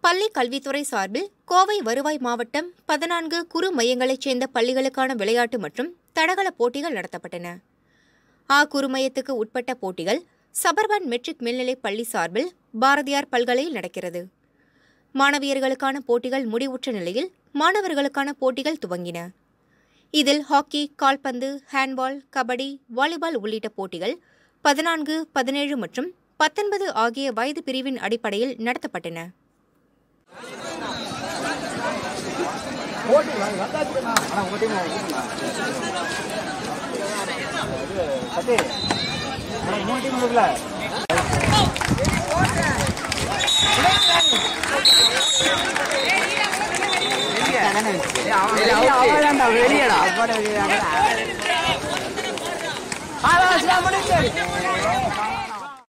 பள்ளி கல்வித்துறை சார்பில் கோவை வருவாய் மாவட்டம் பதினான்கு குறு மையங்களைச் சேர்ந்த பள்ளிகளுக்கான விளையாட்டு மற்றும் தடகள போட்டிகள் நடத்தப்பட்டன ஆ குறுமையத்துக்கு உட்பட்ட போட்டிகள் சபர்பன் மெட்ரிக் மேல்நிலைப் பள்ளி சார்பில் பாரதியார் பல்கலையில் நடக்கிறது மாணவியர்களுக்கான போட்டிகள் முடிவுற்ற நிலையில் மாணவர்களுக்கான போட்டிகள் துவங்கின இதில் ஹாக்கி கால்பந்து ஹேண்ட்பால் கபடி வாலிபால் உள்ளிட்ட போட்டிகள் பதினான்கு பதினேழு மற்றும் பத்தொன்பது ஆகிய வயது பிரிவின் அடிப்படையில் நடத்தப்பட்டன வெளியடா